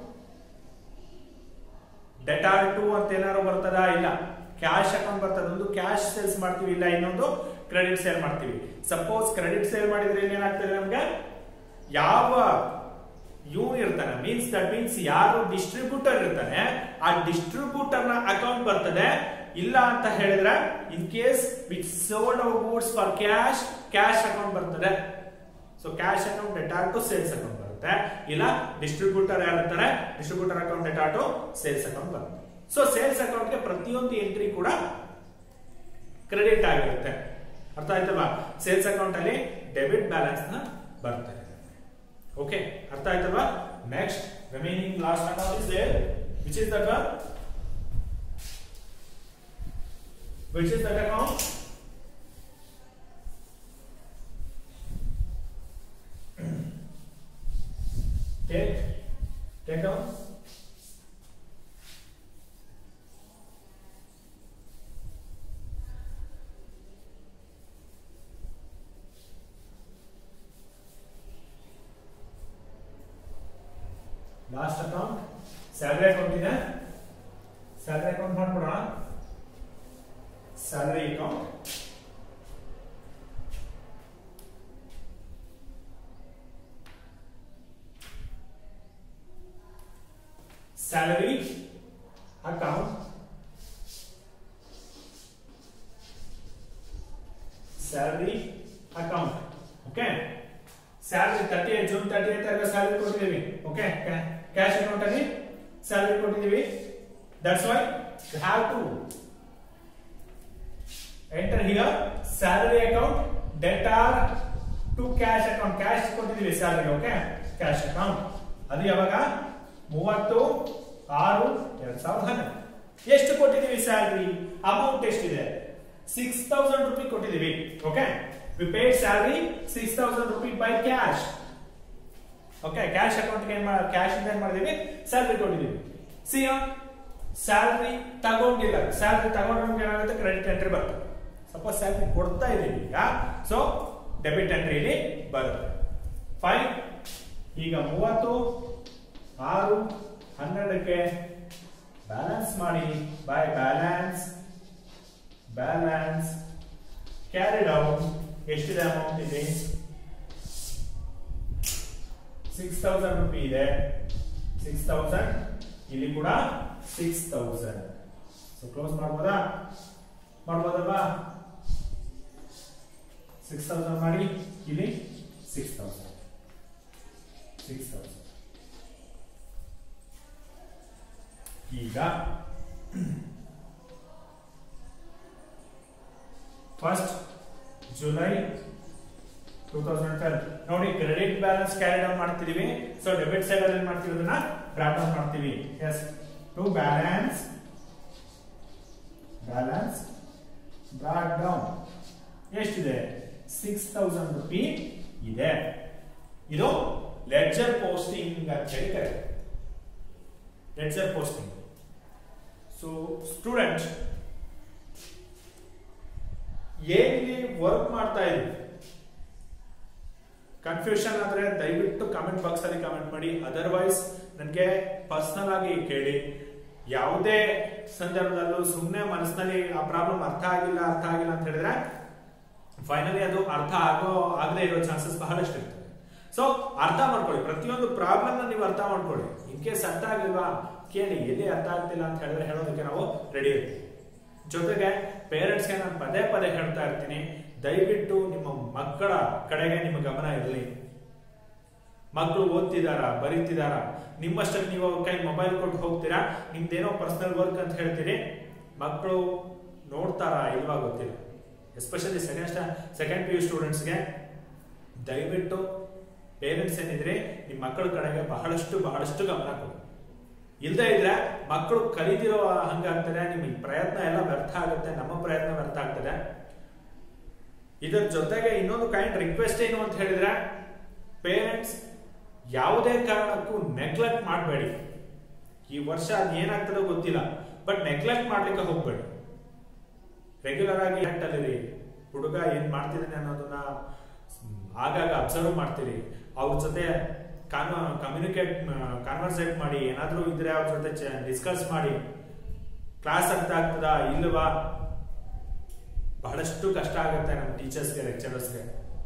debtor to ಅಂತ ಏನಾದ್ರು ಬರ್ತದಾ ಇಲ್ಲ ಕ್ಯಾಶ್ ಅಕೌಂಟ್ ಬರ್ತದೆ ಒಂದು ಕ್ಯಾಶ್ ಸೇಲ್ಸ್ ಮಾಡ್ತೀವಿ ಇಲ್ಲ ಇನ್ನೊಂದು ಕ್ರೆಡಿಟ್ ಸೇಲ್ ಮಾಡ್ತೀವಿ ಸಪೋಸ್ ಕ್ರೆಡಿಟ್ ಸೇಲ್ ಮಾಡಿದ್ರೆ ಇಲ್ಲಿ ಏನಾಗ್ತದೆ ನಮ್ಗೆ ಯಾವ ಇವನು ಇರ್ತಾನೆ ಮೀನ್ಸ್ ದಟ್ ಮೀನ್ಸ್ ಯಾರು ಡಿಸ್ಟ್ರಿಬ್ಯೂಟರ್ ಇರ್ತಾನೆ ಆ ಡಿಸ್ಟ್ರಿಬ್ಯೂಟರ್ ನ ಅಕೌಂಟ್ ಬರ್ತದೆ ಇಲ್ಲ ಅಂತ ಹೇಳಿದ್ರೆ in case which sold our goods for cash cash account ಬರ್ತದೆ so cash account debtor to sales account ಬರುತ್ತೆ ಇಲ್ಲ ಡಿಸ್ಟ್ರಿಬ್ಯೂಟರ್ ಯಾರಿರ್ತಾರೆ distributor account debtor to sales account ಬರುತ್ತೆ ಸೊ ಸೇಲ್ಸ್ ಅಕೌಂಟ್ಗೆ ಪ್ರತಿಯೊಂದು ಎಂಟ್ರಿ ಕೂಡ ಕ್ರೆಡಿಟ್ ಆಗಿರುತ್ತೆ ಅರ್ಥ ಆಯ್ತಲ್ವಾ ಸೇಲ್ಸ್ ಅಕೌಂಟ್ ಅಲ್ಲಿ ಡೆಬಿಟ್ ಬ್ಯಾಲೆನ್ಸ್ ನ ಬರ್ತದೆ ಓಕೆ ಅರ್ಥ ಆಯ್ತಲ್ವಾ next remaining last account is there which is that one which is that account take take down last account salary account ಇದೆ ಸ್ಯಾಲರಿ ಅಕೌಂಟ್ ಮಾಡ್ಬಿಡೋಣ salary account salary account thirty June thirtieth salary ಕೊಟ್ಟಿದ್ದೀವಿ okay cash account ಅಲ್ಲಿ salary ಕೊಟ್ಟಿದ್ದೀವಿ that's why you have to enter here salary account debtor to cash account cash ಕೊಟ್ಟಿದ್ದೀವಿ salary okay cash account ಅದು ಯಾವಾಗ ಮೂವತ್ತು ಆರು ಎರಡ್ ಸಾವಿರದ ಹನ್ನೆರಡು ಎಷ್ಟು ಕೊಟ್ಟಿದ್ದೀವಿ ಸ್ಯಾಲರಿ ಅಮೌಂಟ್ ಎಷ್ಟಿದೆ ಸಿಕ್ಸ್ ತೌಸಂಡ್ ರುಪಿ ಕೊಟ್ಟಿದ್ದೀವಿ okay we paid salary six thousand rupee by cash okay cash account ಏನ್ ಕ್ಯಾಶ್ ಇಂದ ಏನ್ ಮಾಡಿದೀವಿ ಸ್ಯಾಲರಿ ಕೊಟ್ಟಿದ್ದೀವಿ ಸಿ ಸ್ಯಾಲರಿ ತಗೊಂಡಿಲ್ಲ ಸ್ಯಾಲರಿ ತಗೊಂಡ್ರೆ ಏನಾಗುತ್ತೆ ಕ್ರೆಡಿಟ್ ಎಂಟ್ರಿ ಬರ್ತದೆ ಸಪೋಸ್ ಸ್ಯಾಲರಿ ಕೊಡ್ತಾ ಇದೀವಿ ಈಗ ಸೊ ಡೆಬಿಟ್ ಎಂಟ್ರಿಲಿ ಬರುತ್ತೆ ಫೈನ್ ಈಗ ಮೂವತ್ತು ಆರು ಹನ್ನೆರಡಕ್ಕೆ ಬ್ಯಾಲೆನ್ಸ್ ಮಾಡಿ by balance balance carried out ಎಷ್ಟಿದೆ ಅಮೌಂಟ್ ಇದೆ ಸಿಕ್ಸ್ ತೌಸಂಡ್ ರುಪಿ ಇದೆ ಸಿಕ್ಸ್ ತೌಸಂಡ್ ಇಲ್ಲಿ ಕೂಡ ಸಿಕ್ಸ್ ತೌಸಂಡ್ ಸೊ ಕ್ಲೋಸ್ ಮಾಡ್ಬೋದಾ ಮಾಡ್ಬೋದಲ್ವಾ ಸಿಕ್ಸ್ ತೌಸಂಡ್ ಮಾಡಿ ಇಲ್ಲಿ ಸಿಕ್ಸ್ ತೌಸಂಡ್ ಸಿಕ್ಸ್ ತೌಸಂಡ್ ಈಗ first July two thousand twelve ನೋಡಿ ಕ್ರೆಡಿಟ್ ಬ್ಯಾಲೆನ್ಸ್ ಕ್ಯಾರಿ ಡೌನ್ ಮಾಡ್ತಿದೀವಿ ಸೊ ಡೆಬಿಟ್ ಸೈಡ್ ಅಲ್ಲಿ ಏನ್ ಮಾಡ್ತೀವಿ ಅದನ್ನ ಡ್ರಾಪ್ ಡೌನ್ ಮಾಡ್ತೀವಿ as to balance balance drop down ಎಷ್ಟಿದೆ ಸಿಕ್ಸ್ ತೌಸಂಡ್ ರುಪಿ ಇದೆ ಇದು ಲೆಡ್ಜರ್ ಪೋಸ್ಟಿಂಗ್ ಅಂತ ಹೇಳಿ ಕರೆ ಲೆಡ್ಜರ್ ಪೋಸ್ಟಿಂಗ್ ಸೊ ಸ್ಟೂಡೆಂಟ್ ಏನಿಗೆ ವರ್ಕ್ ಮಾಡ್ತಾ ಇದ್ದೀವಿ ಕನ್ಫ್ಯೂಷನ್ ಆದ್ರೆ ದಯವಿಟ್ಟು ಕಮೆಂಟ್ ಬಾಕ್ಸ್ ಅಲ್ಲಿ ಕಮೆಂಟ್ ಮಾಡಿ ಅದರ್ವೈಸ್ ನನಗೆ ಪರ್ಸನಲ್ ಆಗಿ ಕೇಳಿ ಯಾವುದೇ ಸಂದರ್ಭದಲ್ಲೂ ಸುಮ್ಮನೆ ಮನಸ್ಸಿನಲ್ಲಿ ಆ ಪ್ರಾಬ್ಲಮ್ ಅರ್ಥ ಆಗಿಲ್ಲ ಅರ್ಥ ಆಗಿಲ್ಲ ಅಂತ ಹೇಳಿದ್ರೆ ಫೈನಲಿ ಅದು ಅರ್ಥ ಆಗೋ ಆಗದೆ ಇರೋ ಚಾನ್ಸಸ್ ಬಹಳಷ್ಟು ಇರ್ತದೆ ಸೊ ಅರ್ಥ ಮಾಡ್ಕೊಳ್ಳಿ ಪ್ರತಿಯೊಂದು ಪ್ರಾಬ್ಲಮ್ ನೀವು ಅರ್ಥ ಮಾಡ್ಕೊಳ್ಳಿ ಇನ್ ಕೇಸ್ ಅರ್ಥ ಆಗಿಲ್ವಾ ಕೇಳಿ ಎಲ್ಲಿ ಅರ್ಥ ಆಗ್ತಿಲ್ಲ ಅಂತ ಹೇಳಿದ್ರೆ ಹೇಳೋದಕ್ಕೆ ನಾವು ರೆಡಿ ಇರ್ತೀವಿ ಜೊತೆಗೆ ಪೇರೆಂಟ್ಸ್ಗೆ ನಾನು ಪದೇ ಪದೇ ಹೇಳ್ತಾ ಇರ್ತೀನಿ ದಯವಿಟ್ಟು ನಿಮ್ಮ ಮಕ್ಕಳ ಕಡೆಗೆ ನಿಮ್ಮ ಗಮನ ಇರಲಿ ಮಕ್ಕಳು ಓದ್ತಿದಾರ ಬರೀತಿದಾರ ನಿಮ್ಮಷ್ಟಕ್ಕೆ ನೀವು ಅವ್ರ ಕೈ ಮೊಬೈಲ್ ಕೊಟ್ಟು ಹೋಗ್ತೀರಾ ನಿಮ್ದೇನೋ ಪರ್ಸನಲ್ ವರ್ಕ್ ಅಂತ ಹೇಳ್ತೀರಿ ಮಕ್ಕಳು ನೋಡ್ತಾರಾ ಇಲ್ವಾ ಗೊತ್ತಿಲ್ಲ especially second second P U ಸ್ಟೂಡೆಂಟ್ಸ್ಗೆ ದಯವಿಟ್ಟು ಪೇರೆಂಟ್ಸ್ ಏನಿದ್ರೆ ನಿಮ್ಮ ಮಕ್ಕಳ ಕಡೆಗೆ ಬಹಳಷ್ಟು ಬಹಳಷ್ಟು ಗಮನ ಕೊಡಿ ಇಲ್ದೇ ಇದ್ರೆ ಮಕ್ಕಳು ಕಲಿತಿರೋ ಹಂಗಾಗ್ತದೆ ನಿಮ್ಮ ಪ್ರಯತ್ನ ಎಲ್ಲ ವ್ಯರ್ಥ ಆಗುತ್ತೆ ನಮ್ಮ ಪ್ರಯತ್ನ ವ್ಯರ್ಥ ಆಗ್ತದೆ ಇದರ ಜೊತೆಗೆ ಇನ್ನೊಂದು ಕೈಂಡ್ ರಿಕ್ವೆಸ್ಟ್ ಏನು ಅಂತ ಹೇಳಿದ್ರೆ ಪೇರೆಂಟ್ಸ್ ಯಾವುದೇ ಕಾರಣಕ್ಕೂ ನೆಗ್ಲೆಕ್ಟ್ ಮಾಡಬೇಡಿ ಈ ವರ್ಷ ಅದು ಏನಾಗ್ತದೋ ಗೊತ್ತಿಲ್ಲ ಬಟ್ ನೆಗ್ಲೆಕ್ಟ್ ಮಾಡ್ಲಿಕ್ಕೆ ಹೋಗ್ಬೇಡಿ ರೆಗ್ಯುಲರ್ ಆಗಿ ಅಲ್ಲಿರಿ ಹುಡುಗ ಏನ್ ಮಾಡ್ತಿದ್ದಾನೆ ಅನ್ನೋದನ್ನ ಆಗಾಗ ಅಬ್ಸರ್ವ್ ಮಾಡ್ತೀರಿ ಅವ್ರ ಜೊತೆ ಕಮ್ಯುನಿಕೇಟ್ ಕಾನ್ವರ್ಸೇಟ್ ಮಾಡಿ ಏನಾದ್ರೂ ಇದ್ರೆ ಅವ್ರ ಜೊತೆ ಡಿಸ್ಕಸ್ ಮಾಡಿ ಕ್ಲಾಸ್ ಅರ್ಥ ಆಗ್ತದಾ ಇಲ್ವಾ ಬಹಳಷ್ಟು ಕಷ್ಟ ಆಗುತ್ತೆ ನಮ್ಮ ಟೀಚರ್ಸ್ಗೆ ಲೆಕ್ಚರರ್ಸ್ಗೆ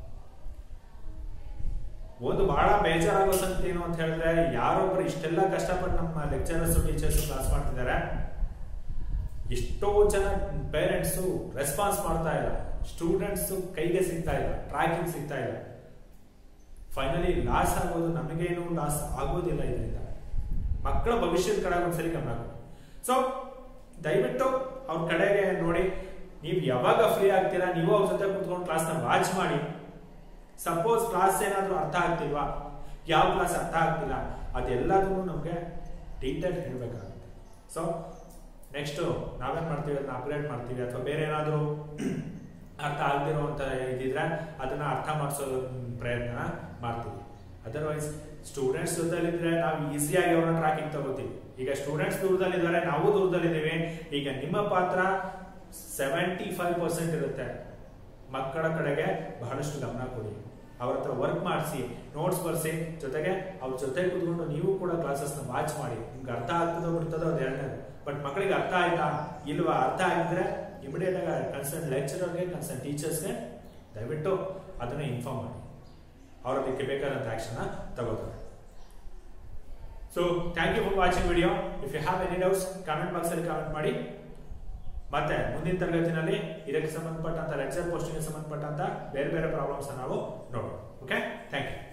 ಒಂದು ಬಹಳ ಬೇಜಾರಾಗೋ ಸಂಗತಿ ಏನು ಅಂತ ಹೇಳಿದ್ರೆ ಯಾರೊಬ್ರು ಇಷ್ಟೆಲ್ಲ ಕಷ್ಟಪಟ್ಟು ನಮ್ಮ ಲೆಕ್ಚರರ್ಸ್ ಟೀಚರ್ಸ್ ಕ್ಲಾಸ್ ಮಾಡ್ತಿದ್ದಾರೆ ಎಷ್ಟೋ ಜನ ಪೇರೆಂಟ್ಸ್ ರೆಸ್ಪಾನ್ಸ್ ಮಾಡ್ತಾ ಇಲ್ಲ ಸ್ಟೂಡೆಂಟ್ಸ್ ಕೈಗೆ ಸಿಗ್ತಾ ಇಲ್ಲ ಟ್ರ್ಯಾಕಿಂಗ್ ಸಿಗ್ತಾ ಇಲ್ಲ ಫೈನಲಿ ಲಾಸ್ ಆಗೋದು ನಮಗೇನು ಲಾಸ್ ಆಗೋದಿಲ್ಲ ಇದರಿಂದ ಮಕ್ಕಳ ಭವಿಷ್ಯದ ಕಡೆ ಒಂದ್ಸರಿ ಗಮನ ಕೊಡಿ ಸೊ ದಯವಿಟ್ಟು ಅವ್ರ ಕಡೆಗೆ ನೋಡಿ ನೀವು ಯಾವಾಗ ಫ್ರೀ ಆಗ್ತೀರಾ ನೀವು ಅವ್ರ ಜೊತೆ ಕುತ್ಕೊಂಡು ಕ್ಲಾಸ್ನ ವಾಚ್ ಮಾಡಿ ಸಪೋಸ್ ಕ್ಲಾಸ್ ಏನಾದರೂ ಅರ್ಥ ಆಗ್ತಿಲ್ವಾ ಯಾವ ಕ್ಲಾಸ್ ಅರ್ಥ ಆಗ್ತಿಲ್ಲ ಅದೆಲ್ಲದನ್ನು ನಮಗೆ ಡೀಟೇಲ್ ಹೇಳಬೇಕಾಗುತ್ತೆ ಸೊ ನೆಕ್ಸ್ಟ್ ನಾವೇನ್ ಮಾಡ್ತೀವಿ ಅದನ್ನ ಅಪ್ಗ್ರೇಡ್ ಮಾಡ್ತೀವಿ ಅಥವಾ ಬೇರೆ ಏನಾದರೂ ಅರ್ಥ ಆಗದಿರೋ ಅಂತ ಇದಿದ್ರೆ ಅದನ್ನ ಅರ್ಥ ಮಾಡಿಸೋ ಪ್ರಯತ್ನ ಮಾಡ್ತೀವಿ ಅದರ್ವೈಸ್ ಸ್ಟೂಡೆಂಟ್ಸ್ ಜೊತೆಲಿದ್ರೆ ನಾವು ಈಸಿಯಾಗಿ ಅವ್ರನ್ನ ಟ್ರ್ಯಾಕಿಂಗ್ ತಗೋತೀವಿ ಈಗ ಸ್ಟೂಡೆಂಟ್ಸ್ ದೂರದಲ್ಲಿದ್ದಾರೆ ನಾವು ದೂರದಲ್ಲಿದ್ದೀವಿ ಈಗ ನಿಮ್ಮ ಪಾತ್ರ ಸೆವೆಂಟಿ ಫೈವ್ ಪರ್ಸೆಂಟ್ ಇರುತ್ತೆ ಮಕ್ಕಳ ಕಡೆಗೆ ಬಹಳಷ್ಟು ಗಮನ ಕೊಡಿ ಅವ್ರ ಹತ್ರ ವರ್ಕ್ ಮಾಡಿಸಿ ನೋಟ್ಸ್ ಬರ್ಸಿ ಜೊತೆಗೆ ಅವ್ರ ಜೊತೆ ಕೂತ್ಕೊಂಡು ನೀವು ಕೂಡ ಕ್ಲಾಸಸ್ನ ವಾಚ್ ಮಾಡಿ ನಿಮ್ಗೆ ಅರ್ಥ ಆಗ್ತದೋ ಬಿಡ್ತದೋ ಅದು ಎರಡನೇದು ಬಟ್ ಮಕ್ಕಳಿಗೆ ಅರ್ಥ ಆಯ್ತಾ ಇಲ್ವಾ ಅರ್ಥ ಆಗಿದ್ರೆ ಇಮಿಡಿಯೇಟ್ ಆಗಿ ಕನ್ಸರ್ನ್ ಲೆಕ್ಚರರ್ಗೆ ಕನ್ಸರ್ನ್ ಟೀಚರ್ಸ್ಗೆ ದಯವಿಟ್ಟು ಅದನ್ನ ಇನ್ಫಾರ್ಮ್ ಮಾಡಿ ಅವ್ರು ಅದಕ್ಕೆ ಬೇಕಾದಂತ ಆಕ್ಷನ್ ತಗೋತಾರೆ so thank you for watching video if you have any doubts comment box ಅಲ್ಲಿ ಕಾಮೆಂಟ್ ಮಾಡಿ ಮತ್ತೆ ಮುಂದಿನ ತರಗತಿನಲ್ಲಿ ಇದಕ್ಕೆ ಸಂಬಂಧಪಟ್ಟಂತ ಲೆಕ್ಚರ್ ಪೋಸ್ಟಿಂಗ್ ಸಂಬಂಧಪಟ್ಟಂತ ಬೇರೆ ಬೇರೆ ಪ್ರಾಬ್ಲಮ್ಸ್ ನಾವು ನೋಡೋಣ ಓಕೆ ಥ್ಯಾಂಕ್ ಯು